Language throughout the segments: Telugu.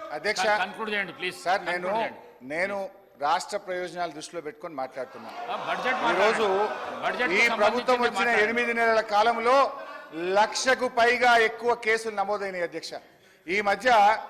అధ్యక్ష కన్క్లూడ్ చేయండి ప్లీజ్ సార్ నేను నేను రాష్ట్ర ప్రయోజనాలు దృష్టిలో పెట్టుకొని మాట్లాడుతున్నాను బడ్జెట్ ఈ రోజు బడ్జెట్ ఈ ప్రభుత్వం వచ్చిన ఎనిమిది నెలల కాలంలో లక్షకు పైగా ఎక్కువ కేసులు నమోదైనాయి అధ్యక్ష ఈ మధ్య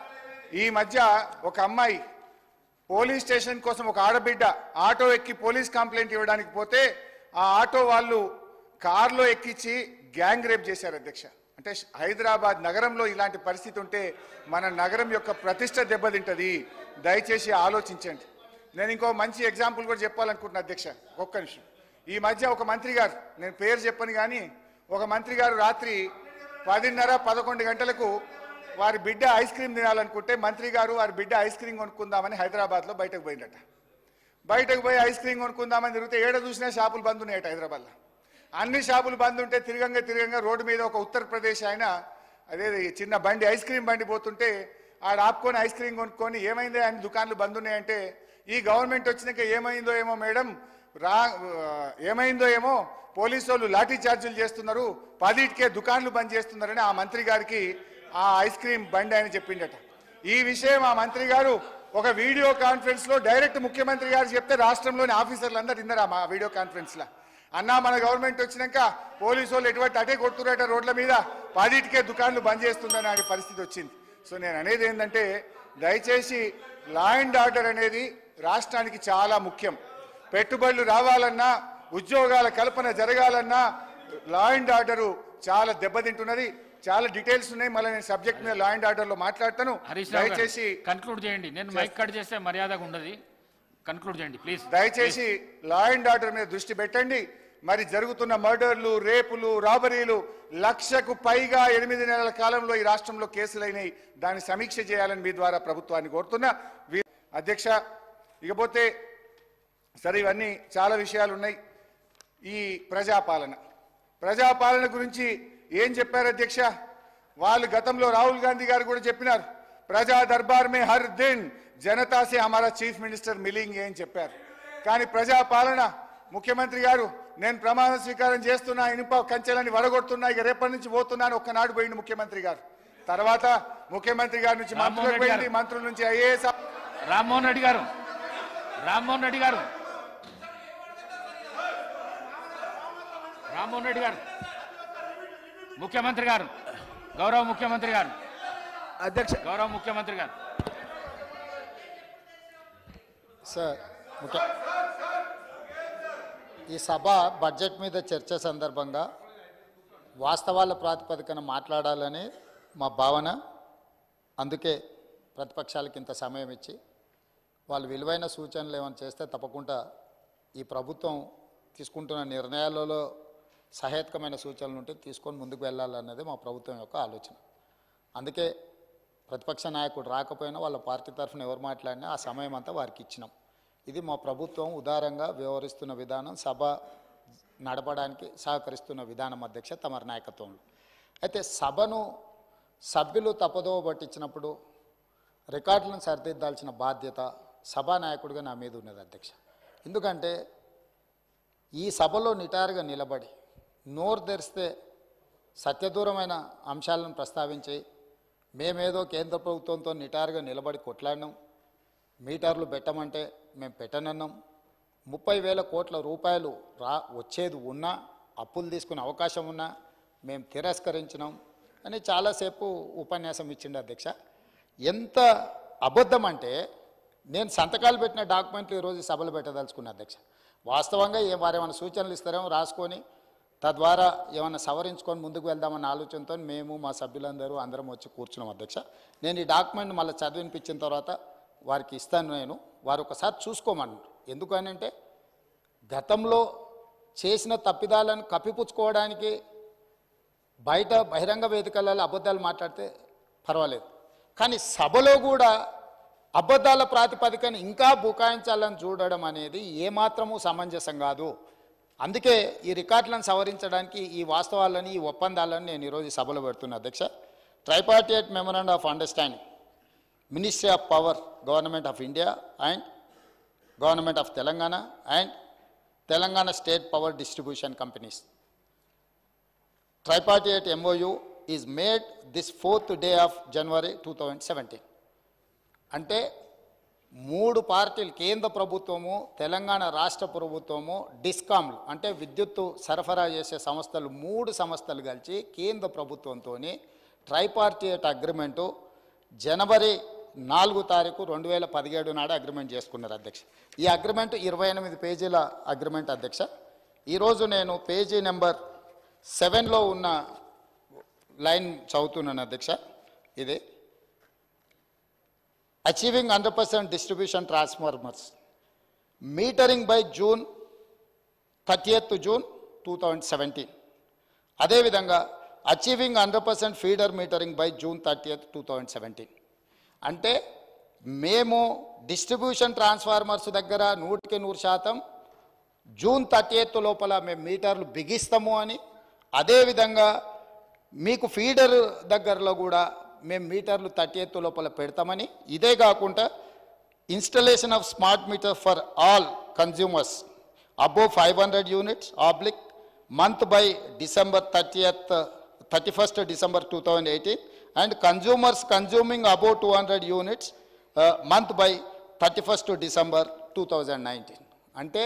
ఈ మధ్య ఒక అమ్మాయి పోలీస్ స్టేషన్ కోసం ఒక ఆడబిడ్డ ఆటో ఎక్కి పోలీస్ కంప్లైంట్ ఇవ్వడానికి పోతే ఆ ఆటో వాళ్ళు కారులో ఎక్కించి గ్యాంగ్ రేప్ చేశారు అధ్యక్ష అంటే హైదరాబాద్ నగరంలో ఇలాంటి పరిస్థితి ఉంటే మన నగరం యొక్క ప్రతిష్ట దెబ్బతింటది దయచేసి ఆలోచించండి నేను ఇంకో మంచి ఎగ్జాంపుల్ కూడా చెప్పాలనుకుంటున్నా అధ్యక్ష ఒక్క నిమిషం ఈ మధ్య ఒక మంత్రి గారు నేను పేరు చెప్పను కానీ ఒక మంత్రి గారు రాత్రి పదిన్నర పదకొండు గంటలకు వారి బిడ్డ ఐస్ క్రీమ్ తినాలనుకుంటే మంత్రి గారు వారి బిడ్డ ఐస్ క్రీమ్ కొనుక్కుందామని హైదరాబాద్లో బయటకు పోయిందట బయటకు పోయి ఐస్ క్రీమ్ కొనుక్కుందామని తిరిగితే ఏడ చూసినా షాపులు బంద్ ఉన్నాయట హైదరాబాద్లో అన్ని షాపులు బంద్ ఉంటే తిరగంగా తిరగంగా రోడ్డు మీద ఒక ఉత్తరప్రదేశ్ ఆయన అదే చిన్న బండి ఐస్ క్రీమ్ బండి పోతుంటే ఆడ ఆపుకొని ఐస్ క్రీమ్ కొనుక్కొని ఏమైంది ఆయన దుకాన్లు బంద్ ఉన్నాయంటే ఈ గవర్నమెంట్ వచ్చినాక ఏమైందో ఏమో మేడం రా ఏమైందో ఏమో పోలీసు వాళ్ళు లాఠీ చార్జీలు చేస్తున్నారు పదిటికే దుకాన్లు బంద్ చేస్తున్నారని ఆ మంత్రి గారికి ఆ ఐస్ క్రీమ్ బండి ఆయన చెప్పిండట ఈ విషయం ఆ మంత్రి గారు ఒక వీడియో కాన్ఫరెన్స్ లో డైరెక్ట్ ముఖ్యమంత్రి గారు చెప్తే రాష్ట్రంలోని ఆఫీసర్లు అందరు విన్నారు ఆ మా వీడియో కాన్ఫరెన్స్ లో అన్నా మన గవర్నమెంట్ వచ్చినాక పోలీసు వాళ్ళు ఎటువంటి అటే కొడుతున్నట రోడ్ల మీద పదిటికే దుకాన్లు బంద్ చేస్తుందని అనే పరిస్థితి వచ్చింది సో నేను అనేది ఏంటంటే దయచేసి లా అండ్ ఆర్డర్ అనేది రాష్ట్రానికి చాలా ముఖ్యం పెట్టుబడులు రావాలన్నా ఉద్యోగాల కల్పన జరగాలన్నా లా అండ్ ఆర్డర్ చాలా దెబ్బతింటున్నది చాలా డీటెయిల్స్ ఉన్నాయి మళ్ళీ నేను సబ్జెక్ట్ మీద లా అండ్ ఆర్డర్ లో మాట్లాడతాను హరీష్ రావు దయచేసి కన్క్లూడ్ చేయండి నేను మైక్ కట్ చేస్తే మర్యాదగా ఉండదు కన్క్లూడ్ చేయండి ప్లీజ్ దయచేసి లా అండ్ ఆర్డర్ మీద దృష్టి పెట్టండి మరి జరుగుతున్న మర్డర్లు రేపులు రాబరీలు లక్షకు పైగా ఎనిమిది నెలల కాలంలో ఈ రాష్ట్రంలో కేసులైనాయి దాన్ని సమీక్ష చేయాలని మీ ద్వారా ప్రభుత్వాన్ని కోరుతున్నా వీ- అధ్యక్ష ఇకపోతే సరే ఇవన్నీ చాలా విషయాలు ఉన్నాయి ఈ ప్రజాపాలన ప్రజాపాలన గురించి ఏం చెప్పారు అధ్యక్ష వాళ్ళు గతంలో రాహుల్ గాంధీ గారు కూడా చెప్పినారు ప్రజా దర్బార్ మే హర్ దిన్ జనతా సే హమారా చీఫ్ మినిస్టర్ మిలింగ్ అని చెప్పారు కానీ ప్రజాపాలన ముఖ్యమంత్రి గారు నేను ప్రమాణ స్వీకారం చేస్తున్నా ఇనుప కంచెలని వడగొడుతున్నా ఇక రేపటి నుంచి పోతున్నాను ఒక్కనాడు పోయింది ముఖ్యమంత్రి గారు తర్వాత ముఖ్యమంత్రి గారి నుంచి రామ్మోహన్ మంత్రులకు రెడ్డి పోయింది గారు. మంత్రుల నుంచి ఐఏఎస్ రామ్మోహన్ రెడ్డి గారు రామ్మోహన్ రెడ్డి గారు రామ్మోహన్ రెడ్డి గారు ముఖ్యమంత్రి గారు గౌరవ ముఖ్యమంత్రి గారు అధ్యక్ష గౌరవ ముఖ్యమంత్రి గారు సార్ ముఖ్య ఈ సభ బడ్జెట్ మీద చర్చ సందర్భంగా వాస్తవాల ప్రాతిపదికన మాట్లాడాలని మా భావన అందుకే ప్రతిపక్షాలకు ఇంత సమయం ఇచ్చి వాళ్ళు విలువైన సూచనలు ఏమైనా చేస్తే తప్పకుండా ఈ ప్రభుత్వం తీసుకుంటున్న నిర్ణయాలలో సహేతుకమైన సూచనలు ఉంటే తీసుకొని ముందుకు వెళ్ళాలన్నది మా ప్రభుత్వం యొక్క ఆలోచన అందుకే ప్రతిపక్ష నాయకుడు రాకపోయినా వాళ్ళ పార్టీ తరఫున ఎవరు మాట్లాడినా ఆ సమయం అంతా వారికి ఇచ్చినాం ఇది మా ప్రభుత్వం ఉదారంగా వ్యవహరిస్తున్న విధానం సభ నడపడానికి సహకరిస్తున్న విధానం అధ్యక్ష తమరి నాయకత్వంలో అయితే సభను సభ్యులు తప్పదోవ పట్టించినప్పుడు రికార్డులను సరిదిద్దాల్సిన బాధ్యత సభానాయకుడిగా నా మీద ఉన్నది అధ్యక్ష ఎందుకంటే ఈ సభలో నిటారుగా నిలబడి నోరు తెరిస్తే సత్యదూరమైన అంశాలను ప్రస్తావించి మేమేదో కేంద్ర ప్రభుత్వంతో నిటారుగా నిలబడి కొట్లాడినాం మీటర్లు పెట్టమంటే మేము పెట్టనన్నాం ముప్పై వేల కోట్ల రూపాయలు రా వచ్చేది ఉన్నా అప్పులు తీసుకునే అవకాశం ఉన్నా మేము తిరస్కరించినాం అని చాలాసేపు ఉపన్యాసం ఇచ్చిండు అధ్యక్ష ఎంత అబద్ధం అంటే నేను సంతకాలు పెట్టిన డాక్యుమెంట్లు ఈరోజు ఈ సభలో పెట్టదలుచుకున్నా అధ్యక్ష వాస్తవంగా ఏ వారు ఏమైనా సూచనలు ఇస్తారేమో రాసుకొని తద్వారా ఏమైనా సవరించుకొని ముందుకు వెళ్దామన్న ఆలోచనతో మేము మా సభ్యులందరూ అందరం వచ్చి కూర్చున్నాం అధ్యక్ష నేను ఈ డాక్యుమెంట్ మళ్ళీ చదివినిపించిన తర్వాత వారికి ఇస్తాను నేను వారు ఒకసారి చూసుకోమన్నారు ఎందుకనంటే గతంలో చేసిన తప్పిదాలను కప్పిపుచ్చుకోవడానికి బయట బహిరంగ వేదికలలో అబద్ధాలు మాట్లాడితే పర్వాలేదు కానీ సభలో కూడా అబద్ధాల ప్రాతిపదికన ఇంకా బుకాయించాలని చూడడం అనేది ఏమాత్రము సమంజసం కాదు అందుకే ఈ రికార్డులను సవరించడానికి ఈ వాస్తవాలని ఈ ఒప్పందాలను నేను ఈరోజు ఈ సభలో పెడుతున్నా అధ్యక్ష tripartite memorandum of understanding ministry of power government of India and government of Telangana and Telangana state power distribution companies tripartite MOU is made this fourth day of January 2017. అంటే మూడు పార్టీలు కేంద్ర ప్రభుత్వము తెలంగాణ రాష్ట్ర ప్రభుత్వము డిస్కామ్లు అంటే విద్యుత్తు సరఫరా చేసే సంస్థలు మూడు సంస్థలు కలిసి కేంద్ర ప్రభుత్వంతో ట్రైపార్టీట్ అగ్రిమెంటు జనవరి నాలుగు తారీఖు రెండు వేల పదిహేడు నాడు అగ్రిమెంట్ చేసుకున్నారు అధ్యక్ష ఈ అగ్రిమెంట్ ఇరవై ఎనిమిది పేజీల అగ్రిమెంట్ అధ్యక్ష ఈరోజు నేను పేజీ నెంబర్ సెవెన్లో ఉన్న లైన్ చదువుతున్నాను అధ్యక్ష ఇది achieving hundred percent distribution transformers metering by June thirtieth June two thousand seventeen అదేవిధంగా achieving hundred percent feeder metering by June thirtieth two thousand seventeen అంటే మేము డిస్ట్రిబ్యూషన్ ట్రాన్స్ఫార్మర్స్ దగ్గర నూటికి నూరు శాతం జూన్ థర్టీ ఎయిత్ లోపల మేము మీటర్లు బిగిస్తాము అని అదేవిధంగా మీకు ఫీడర్ దగ్గరలో కూడా మేము మీటర్లు థర్టీ ఎయిత్ లోపల పెడతామని ఇదే కాకుండా installation of smart meter for all consumers above five hundred units ఆబ్లిక్ month by December thirtieth thirty first December two thousand eighteen and consumers consuming above two hundred units month by thirty first December two thousand nineteen అంటే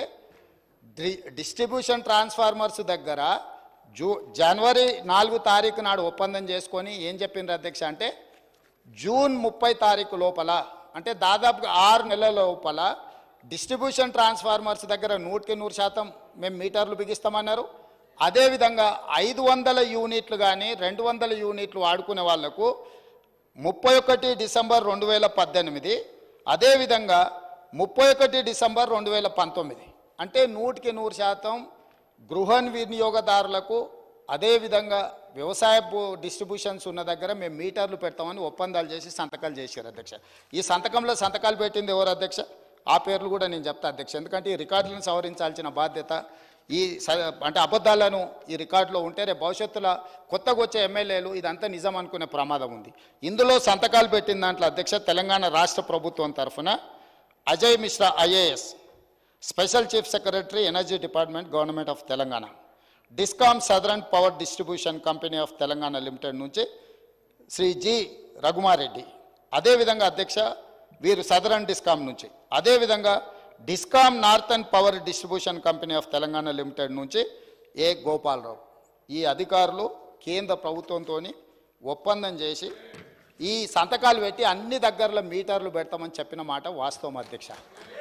డి డిస్ట్రిబ్యూషన్ ట్రాన్స్ఫార్మర్స్ దగ్గర జూ జనవరి నాలుగు తారీఖు నాడు ఒప్పందం చేసుకొని ఏం చెప్పిండ్రు అధ్యక్ష అంటే జూన్ ముప్పై తారీఖు లోపల అంటే దాదాపుగా ఆరు నెలల లోపల డిస్ట్రిబ్యూషన్ ట్రాన్స్ఫార్మర్స్ దగ్గర నూటికి నూరు శాతం మేము మీటర్లు బిగిస్తామన్నారు అదేవిధంగా ఐదు వందల యూనిట్లు కానీ రెండు వందల యూనిట్లు వాడుకునే వాళ్లకు ముప్పై ఒకటి డిసెంబర్ రెండు వేల పద్దెనిమిది అదేవిధంగా ముప్పై ఒకటి డిసెంబర్ రెండు వేల పంతొమ్మిది అంటే నూటికి నూరు శాతం గృహ వినియోగదారులకు అదేవిధంగా వ్యవసాయ భూ- డిస్ట్రిబ్యూషన్స్ ఉన్న దగ్గర మేము మీటర్లు పెడతామని ఒప్పందాలు చేసి సంతకాలు చేశారు అధ్యక్ష ఈ సంతకంలో సంతకాలు పెట్టింది ఎవరు అధ్యక్ష ఆ పేర్లు కూడా నేను చెప్తా అధ్యక్ష ఎందుకంటే ఈ రికార్డులను సవరించాల్సిన బాధ్యత ఈ స- అంటే అబద్ధాలను ఈ రికార్డులో ఉంటే రేపు భవిష్యత్తులో కొత్తగా వచ్చే ఎమ్మెల్యేలు ఇదంతా నిజం అనుకునే ప్రమాదం ఉంది ఇందులో సంతకాలు పెట్టిన దాంట్లో అధ్యక్ష తెలంగాణ రాష్ట్ర ప్రభుత్వం తరఫున Ajay Mishra IAS special chief secretary energy department government of Telangana discom southern power distribution company of Telangana limited నుంచి శ్రీ జి రఘుమారెడ్డి అదేవిధంగా అధ్యక్ష వీరు సదరన్ డిస్కామ్ నుంచి అదేవిధంగా discom northern power distribution company of Telangana limited నుంచి ఏ గోపాలరావు ఈ అధికారులు కేంద్ర ప్రభుత్వంతో ఒప్పందం చేసి ఈ సంతకాలు పెట్టి అన్ని దగ్గరలో మీటర్లు పెడతామని చెప్పిన మాట వాస్తవం అధ్యక్ష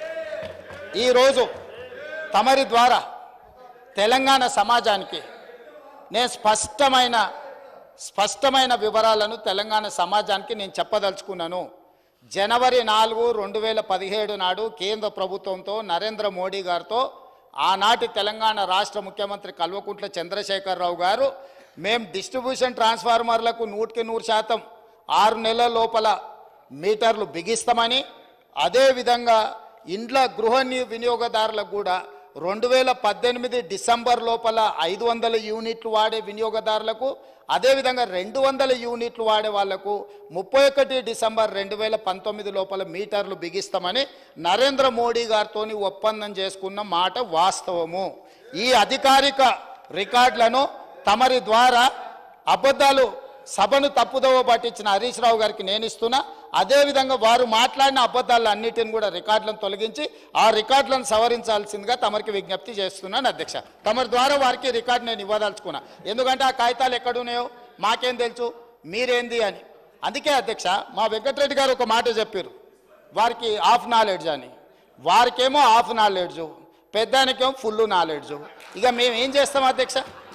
ఈరోజు తమరి ద్వారా తెలంగాణ సమాజానికి నేను స్పష్టమైన స్పష్టమైన వివరాలను తెలంగాణ సమాజానికి నేను చెప్పదలుచుకున్నాను జనవరి నాలుగు రెండు వేల పదిహేడు నాడు కేంద్ర ప్రభుత్వంతో నరేంద్ర మోడీ గారితో ఆనాటి తెలంగాణ రాష్ట్ర ముఖ్యమంత్రి కల్వకుంట్ల చంద్రశేఖరరావు గారు మేము డిస్ట్రిబ్యూషన్ ట్రాన్స్ఫార్మర్లకు నూటికి నూరు శాతం ఆరు నెలల లోపల మీటర్లు బిగిస్తామని అదేవిధంగా ఇండ్ల గృహ ని- వినియోగదారులకు కూడా రెండు వేల పద్దెనిమిది డిసెంబర్ లోపల ఐదు వందల యూనిట్లు వాడే వినియోగదారులకు అదేవిధంగా రెండు వందల యూనిట్లు వాడే వాళ్లకు ముప్పై ఒకటి డిసెంబర్ రెండు వేల పంతొమ్మిది లోపల మీటర్లు బిగిస్తామని నరేంద్ర మోడీ గారితో ఒప్పందం చేసుకున్న మాట వాస్తవము ఈ అధికారిక రికార్డులను తమరి ద్వారా అబద్ధాలు సభను తప్పుదోవ పట్టించిన హరీష్ రావు గారికి నేను ఇస్తున్నా అదేవిధంగా వారు మాట్లాడిన అబద్ధాలు అన్నిటిని కూడా రికార్డులను తొలగించి ఆ రికార్డులను సవరించాల్సిందిగా తమరికి విజ్ఞప్తి చేస్తున్నాను అధ్యక్ష తమరి ద్వారా వారికి రికార్డు నేను ఇవ్వదలుచుకున్నా ఎందుకంటే ఆ కాగితాలు ఎక్కడున్నాయో మాకేం తెలుసు మీరేంది అని అందుకే అధ్యక్ష మా వెంకటరెడ్డి గారు ఒక మాట చెప్పారు వారికి హాఫ్ నాలెడ్జ్ అని వారికేమో హాఫ్ నాలెడ్జు పెద్దానికేమో ఫుల్ నాలెడ్జు ఇక మేము ఏం చేస్తాం అధ్యక్ష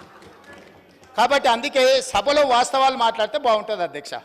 కాబట్టి అందుకే సభలో వాస్తవాలు మాట్లాడితే బాగుంటుంది అధ్యక్ష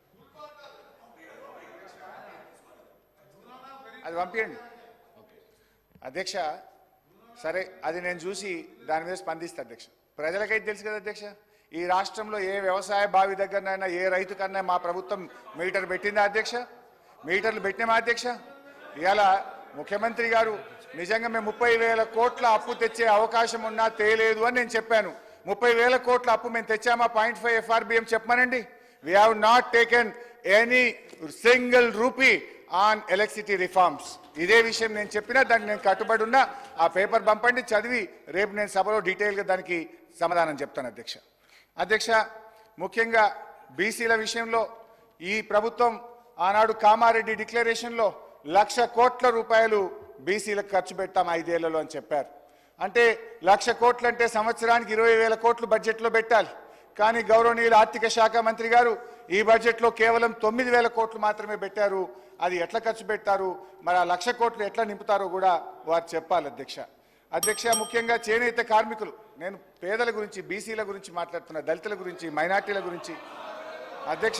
అది పంపించండి అధ్యక్ష సరే అది నేను చూసి దాని మీద స్పందిస్తా అధ్యక్ష ప్రజలకైతే తెలుసు కదా అధ్యక్ష ఈ రాష్ట్రంలో ఏ వ్యవసాయ బావి దగ్గరనైనా ఏ రైతు కన్నా మా ప్రభుత్వం మీటర్ పెట్టిందా అధ్యక్ష మీటర్లు పెట్టినామా అధ్యక్ష ఇవాళ ముఖ్యమంత్రి గారు నిజంగా మేము ముప్పై వేల కోట్ల అప్పు తెచ్చే అవకాశం ఉన్నా తేలేదు అని నేను చెప్పాను ముప్పై వేల కోట్ల అప్పు మేము తెచ్చామా పాయింట్ ఫైవ్ ఎఫ్ఆర్బిఎం చెప్పమనండి we have not taken any single rupee on electricity reforms ఇదే విషయం నేను చెప్పినా దానికి నేను కట్టుబడి ఉన్నా ఆ పేపర్ పంపండి చదివి రేపు నేను సభలో డీటెయిల్గా దానికి సమాధానం చెప్తాను అధ్యక్ష అధ్యక్ష ముఖ్యంగా బీసీల విషయంలో ఈ ప్రభుత్వం ఆనాడు కామారెడ్డి డిక్లరేషన్లో లక్ష కోట్ల రూపాయలు బీసీలకు ఖర్చు పెట్టాం ఐదేళ్లలో అని చెప్పారు అంటే లక్ష కోట్లు అంటే సంవత్సరానికి ఇరవై వేల కోట్లు బడ్జెట్లో పెట్టాలి కానీ గౌరవనీయులు ఆర్థిక శాఖ మంత్రి గారు ఈ బడ్జెట్లో కేవలం తొమ్మిది వేల కోట్లు మాత్రమే పెట్టారు అది ఎట్లా ఖర్చు పెట్టారు మరి ఆ లక్ష కోట్లు ఎట్లా నింపుతారో కూడా వారు చెప్పాలి అధ్యక్ష అధ్యక్ష ముఖ్యంగా చేనేత కార్మికులు నేను పేదల గురించి బీసీల గురించి మాట్లాడుతున్నా దళితుల గురించి మైనార్టీల గురించి అధ్యక్ష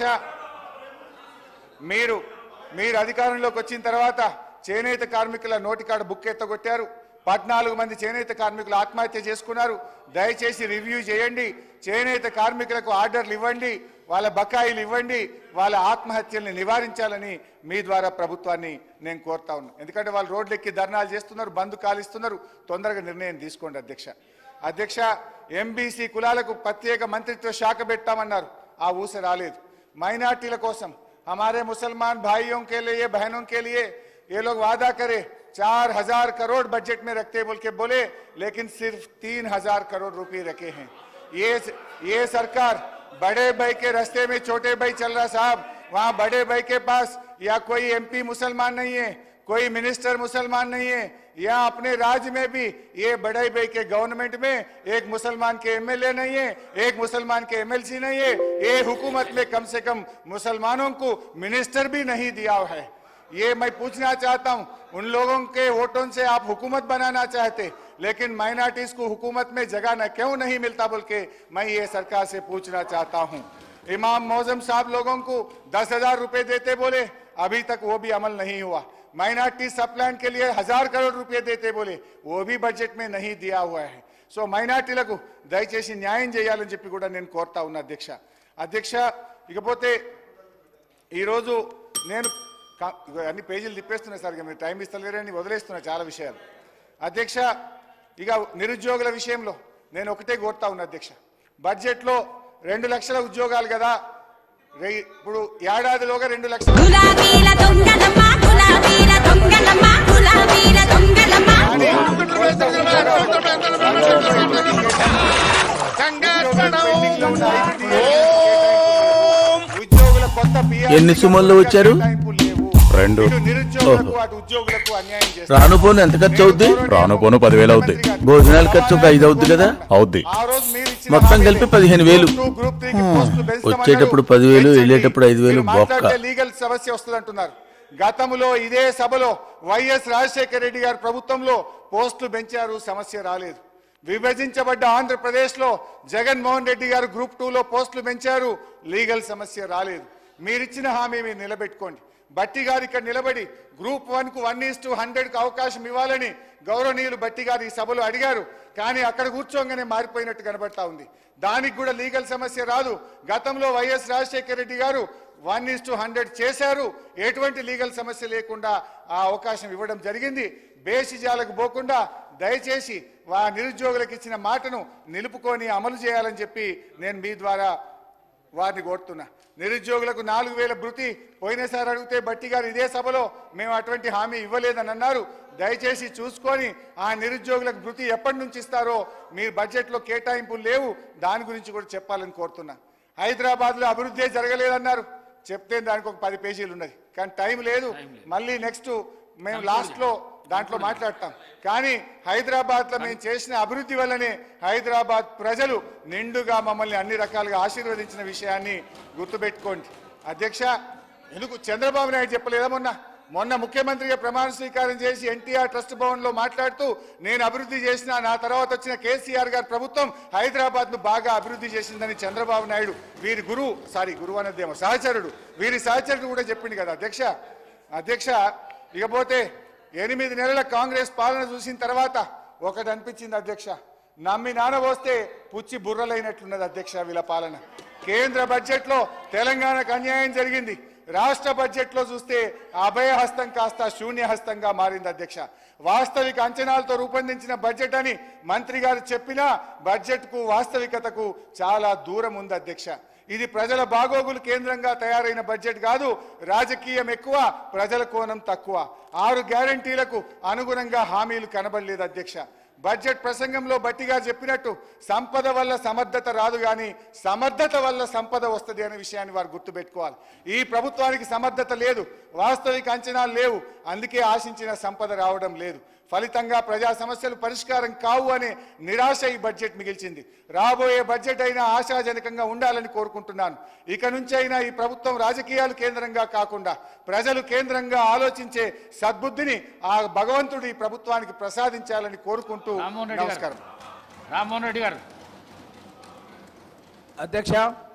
మీరు మీరు అధికారంలోకి వచ్చిన తర్వాత చేనేత కార్మికుల నోటికాడ బుక్ ఎత్తగొట్టారు పద్నాలుగు మంది చేనేత కార్మికులు ఆత్మహత్య చేసుకున్నారు దయచేసి రివ్యూ చేయండి చేనేత కార్మికులకు ఆర్డర్లు ఇవ్వండి వాళ్ళ బకాయిలు ఇవ్వండి వాళ్ళ ఆత్మహత్యల్ని నివారించాలని మీ ద్వారా ప్రభుత్వాన్ని నేను కోరుతా ఉన్నా ఎందుకంటే వాళ్ళు రోడ్లెక్కి ధర్నాలు చేస్తున్నారు బంద్ కాలిస్తున్నారు తొందరగా నిర్ణయం తీసుకోండి అధ్యక్ష అధ్యక్ష ఎంబీసీ కులాలకు ప్రత్యేక మంత్రిత్వ శాఖ పెట్టామన్నారు ఆ ఊస రాలేదు మైనార్టీల కోసం हमारे मुसलमान भाइयों के लिए बहनों के लिए ये लोग वादा करे चार हजार करोड़ बजट में रखते बोल के बोले लेकिन सिर्फ तीन हजार करोड़ रुपए रखे हैं ये ये सरकार बड़े भाई के रास्ते में छोटे भाई चल रहा साहब वहाँ बड़े भाई के पास या कोई एमपी मुसलमान नहीं है कोई मिनिस्टर मुसलमान नहीं है या अपने राज्य में भी ये बड़े भाई के गवर्नमेंट में एक मुसलमान के एमएलए नहीं है एक मुसलमान के एमएलसी नहीं है ये हुकूमत में कम से कम मुसलमानों को मिनिस्टर भी नहीं दिया है ये मैं पूछना चाहता हूं उन लोगों के वोटों से आप हुकूमत बनाना चाहते लेकिन माइनॉरिटीज को हुकूमत में जगह न क्यों नहीं मिलता बोल के मैं ये सरकार से पूछना चाहता हूं इमाम मौजम साहब लोगों को दस हजार रुपए देते बोले अभी तक वो भी अमल नहीं हुआ माइनॉरिटी सप्लान के लिए हजार करोड़ रुपए देते बोले वो भी बजट में नहीं दिया हुआ है సో మైనార్టీలకు దయచేసి న్యాయం చేయాలని చెప్పి కూడా నేను కోరుతా ఉన్నా అధ్యక్ష అధ్యక్ష ఇకపోతే ఈరోజు నేను కా- ఇగో అన్ని పేజీలు తిప్పేస్తున్నా సార్ ఇక మీరు టైం ఇస్తలేరని వదిలేస్తున్నా చాలా విషయాలు అధ్యక్ష ఇక నిరుద్యోగుల విషయంలో నేను ఒకటే కోరుతా ఉన్నా అధ్యక్ష బడ్జెట్లో రెండు లక్షల ఉద్యోగాలు కదా రె- ఇప్పుడు ఏడాదిలోగా రెండు లక్షల గులాబీల దొంగలమ్మ గులాబీల దొంగలమ్మ గులాబీల దొంగలమ్మ కానీ పెండింగ్లో ఉన్న ఉద్యోగుల కొత్త PRC ఎన్ని సుమన్లు వచ్చారు? కేటాయింపులు లేవు. రెండు. ఇటు నిరుద్యోగులకు అటు ఉద్యోగులకు అన్యాయం చేస్తారు. రాను పోను ఎంత ఖర్చు అవుద్ది రాను పోను పదివేలు అవుద్ది. భోజనాల ఖర్చు ఒక ఐదు అవుద్ది కదా అవుద్ది ఆ రోజు మీరు ఇచ్చిన మొత్తం హామీని కలిపి పదిహేను వేలు. గ్రూప్ టూ, గ్రూప్ త్రీకి పోస్టులు పెంచుతామన్నారు. వచ్చేటప్పుడు పదివేలు, పెంచండి. వెళ్ళేటప్పుడు ఐదు వేలు మీరు బొక్క. మాట్లాడితే లీగల్ సమస్య వస్తుంది అంటున్నారు గతంలో ఇదే సభలో వైఎస్ రాజశేఖర రెడ్డి గారి ప్రభుత్వంలో పోస్టులు పెంచారు సమస్య రాలేదు విభజించబడ్డ ఆంధ్రప్రదేశ్ లో జగన్మోహన్ రెడ్డి గారు గ్రూప్ టూలో పోస్టులు పెంచారు లీగల్ సమస్య రాలేదు మీరిచ్చిన హామీ మీరు నిలబెట్టుకోండి బట్టి గారు ఇక్కడ నిలబడి గ్రూప్ వన్ కు వన్ ఈస్ టు హండ్రెడ్ కు అవకాశం ఇవ్వాలని గౌరవనీయులు బట్టి గారు ఈ సభలో అడిగారు కానీ అక్కడ కూర్చోగానే మారిపోయినట్టు కనబడతా ఉంది దానికి కూడా లీగల్ సమస్య రాదు గతంలో వైఎస్ రాజశేఖర రెడ్డి గారు వన్ ఈస్ టు హండ్రెడ్ చేశారు ఎటువంటి లీగల్ సమస్య లేకుండా ఆ అవకాశం ఇవ్వడం జరిగింది బేసిజాలకు పోకుండా దయచేసి వా నిరుద్యోగులకు ఇచ్చిన మాటను నిలుపుకొని అమలు చేయాలని చెప్పి నేను మీ ద్వారా వారిని కోరుతున్నా నిరుద్యోగులకు నాలుగు వేల భృతి పోయినసారి అడిగితే బట్టి గారు ఇదే సభలో మేము అటువంటి హామీ ఇవ్వలేదని అన్నారు దయచేసి చూసుకొని ఆ నిరుద్యోగులకు భృతి ఎప్పటి నుంచి ఇస్తారో మీ బడ్జెట్లో కేటాయింపులు లేవు దాని గురించి కూడా చెప్పాలని కోరుతున్నా హైదరాబాద్లో అభివృద్ధి జరగలేదన్నారు చెప్తే దానికి ఒక పది పేజీలు ఉన్నది కానీ టైం లేదు మళ్ళీ నెక్స్ట్ మేము లాస్ట్ లో దాంట్లో మాట్లాడతాం కానీ హైదరాబాద్ లో మేము చేసిన అభివృద్ధి వల్లనే హైదరాబాద్ ప్రజలు నిండుగా మమ్మల్ని అన్ని రకాలుగా ఆశీర్వదించిన విషయాన్ని గుర్తుపెట్టుకోండి అధ్యక్ష ఎందుకు చంద్రబాబు నాయుడు చెప్పలేదా మొన్న మొన్న ముఖ్యమంత్రిగా ప్రమాణ స్వీకారం చేసి ఎన్టీఆర్ ట్రస్ట్ భవన్ లో మాట్లాడుతూ నేను అభివృద్ధి చేసిన నా తర్వాత వచ్చిన కేసీఆర్ గారి ప్రభుత్వం హైదరాబాద్ ను బాగా అభివృద్ధి చేసిందని చంద్రబాబు నాయుడు వీరి గురువు సారీ గురువు అన్నదేమో సహచరుడు వీరి సహచరుడు కూడా చెప్పింది కదా అధ్యక్ష అధ్యక్ష ఇకపోతే ఎనిమిది నెలల కాంగ్రెస్ పాలన చూసిన తర్వాత ఒకటి అనిపించింది అధ్యక్ష నమ్మి నానబోస్తే పుచ్చి బుర్రలైనట్లున్నది అధ్యక్ష వీళ్ళ పాలన కేంద్ర బడ్జెట్ లో తెలంగాణకు అన్యాయం జరిగింది రాష్ట్ర బడ్జెట్ లో చూస్తే అభయహస్తం కాస్త శూన్యహస్తంగా మారింది అధ్యక్ష వాస్తవిక అంచనాలతో రూపొందించిన బడ్జెట్ అని మంత్రి గారు చెప్పినా బడ్జెట్ కు వాస్తవికతకు చాలా దూరం ఉంది అధ్యక్ష ఇది ప్రజల బాగోగులు కేంద్రంగా తయారైన బడ్జెట్ కాదు రాజకీయం ఎక్కువ ప్రజల కోణం తక్కువ ఆరు గ్యారంటీలకు అనుగుణంగా హామీలు కనబడలేదు అధ్యక్ష బడ్జెట్ ప్రసంగంలో బట్టిగా చెప్పినట్టు సంపద వల్ల సమర్థత రాదు కానీ సమర్థత వల్ల సంపద వస్తుంది అనే విషయాన్ని వారు గుర్తుపెట్టుకోవాలి ఈ ప్రభుత్వానికి సమర్థత లేదు వాస్తవిక అంచనాలు లేవు అందుకే ఆశించిన సంపద రావడం లేదు ఫలితంగా ప్రజా సమస్యలు పరిష్కారం కావు అనే నిరాశ ఈ బడ్జెట్ మిగిల్చింది రాబోయే బడ్జెట్ అయినా ఆశాజనకంగా ఉండాలని కోరుకుంటున్నాను ఇక నుంచి అయినా ఈ ప్రభుత్వం రాజకీయాలు కేంద్రంగా కాకుండా ప్రజలు కేంద్రంగా ఆలోచించే సద్బుద్ధిని ఆ భగవంతుడు ఈ ప్రభుత్వానికి ప్రసాదించాలని కోరుకుంటూ రామ్మోహన్ రెడ్డి గారు నమస్కారం రామ్మోహన్ రెడ్డి గారు అధ్యక్ష